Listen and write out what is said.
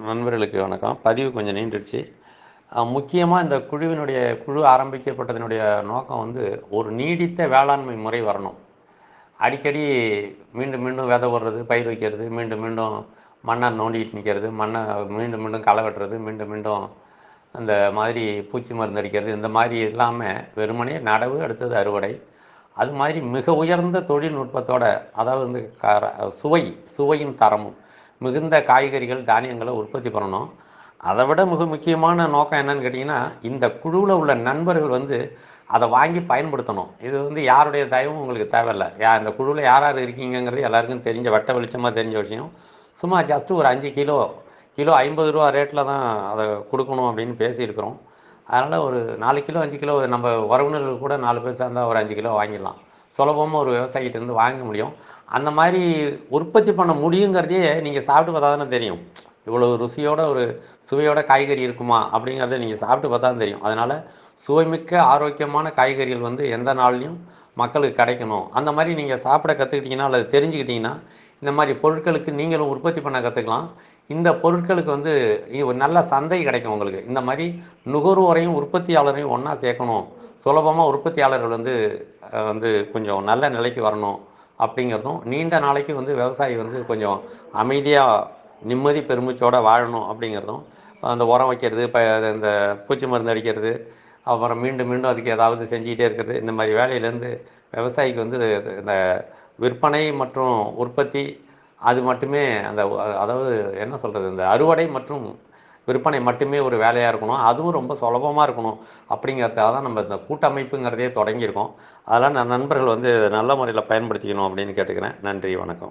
நண்பர்களுக்கு வணக்கம் பதிவு கொஞ்சம் நீண்டுடுச்சு முக்கியமாக இந்த குழுவினுடைய குழு ஆரம்பிக்கப்பட்டதனுடைய நோக்கம் வந்து ஒரு நீடித்த வேளாண்மை முறை வரணும் அடிக்கடி மீண்டும் மீண்டும் விதை போடுறது பயிர் வைக்கிறது மீண்டும் மீண்டும் மண்ணை நோண்டிட்டு நிற்கிறது மண்ணை மீண்டும் மீண்டும் களை வெட்டுறது மீண்டும் மீண்டும் அந்த மாதிரி பூச்சி மருந்து அடிக்கிறது இந்த மாதிரி இல்லாமல் வெறுமனே நடவு அடுத்தது அறுவடை அது மாதிரி மிக உயர்ந்த தொழில்நுட்பத்தோட அதாவது வந்து கர சுவை சுவையும் தரமும் மிகுந்த காய்கறிகள் தானியங்களை உற்பத்தி பண்ணணும் அதை விட மிக முக்கியமான நோக்கம் என்னன்னு கேட்டிங்கன்னா இந்த குழுவில் உள்ள நண்பர்கள் வந்து அதை வாங்கி பயன்படுத்தணும் இது வந்து யாருடைய தயவும் உங்களுக்கு தேவையில்லை யா இந்த குழுவில் யார் யார் இருக்கீங்கங்கிறது எல்லாருக்கும் தெரிஞ்ச வட்ட வெளிச்சமாக தெரிஞ்ச விஷயம் சும்மா ஜஸ்ட்டு ஒரு அஞ்சு கிலோ கிலோ ஐம்பது ரூபா ரேட்டில் தான் அதை கொடுக்கணும் அப்படின்னு பேசியிருக்கிறோம் அதனால் ஒரு நாலு கிலோ அஞ்சு கிலோ நம்ம உறவினர்கள் கூட நாலு பேர் சேர்ந்தா ஒரு அஞ்சு கிலோ வாங்கிடலாம் சுலபமாக ஒரு விவசாயிகிட்டேருந்து வாங்க முடியும் அந்த மாதிரி உற்பத்தி பண்ண முடியுங்கிறதையே நீங்கள் சாப்பிட்டு பார்த்தா தானே தெரியும் இவ்வளோ ருசியோட ஒரு சுவையோட காய்கறி இருக்குமா அப்படிங்கிறத நீங்கள் சாப்பிட்டு பார்த்தா தான் தெரியும் அதனால் சுவைமிக்க ஆரோக்கியமான காய்கறிகள் வந்து எந்த நாள்லையும் மக்களுக்கு கிடைக்கணும் அந்த மாதிரி நீங்கள் சாப்பிட கற்றுக்கிட்டிங்கன்னா அல்லது தெரிஞ்சுக்கிட்டிங்கன்னா இந்த மாதிரி பொருட்களுக்கு நீங்களும் உற்பத்தி பண்ண கற்றுக்கலாம் இந்த பொருட்களுக்கு வந்து இ- ஒரு நல்ல சந்தை கிடைக்கும் உங்களுக்கு இந்த மாதிரி நுகர்வோரையும் உற்பத்தியாளரையும் ஒன்றா சேர்க்கணும் சுலபமாக உற்பத்தியாளர்கள் வந்து அஹ், வந்து கொஞ்சம் நல்ல நிலைக்கு வரணும் அப்படிங்கிறதும் நீண்ட நாளைக்கு வந்து விவசாயி வந்து கொஞ்சம் அமைதியாக நிம்மதி பெருமிச்சோட வாழணும் அப்படிங்கிறதும் அந்த உரம் வைக்கிறது இப்போ இந்த பூச்சி மருந்து அடிக்கிறது அப்புறம் மீண்டும் மீண்டும் அதுக்கு ஏதாவது செஞ்சுக்கிட்டே இருக்கிறது இந்த மாதிரி வேலையிலேருந்து விவசாயிக்கு வந்து இந்த விற்பனை மற்றும் உற்பத்தி அது மட்டுமே அந்த அ- அதாவது என்ன சொல்கிறது இந்த அறுவடை மற்றும் விற்பனை மட்டுமே ஒரு வேலையாக இருக்கணும் அதுவும் ரொம்ப சுலபமாக இருக்கணும் அப்படிங்கிறதுக்காக தான் நம்ம இந்த கூட்டமைப்புங்கிறதே தொடங்கியிருக்கோம் அதெல்லாம் நான் நண்பர்கள் வந்து நல்ல முறையில் பயன்படுத்திக்கணும் அப்படின்னு கேட்டுக்கிறேன் நன்றி வணக்கம்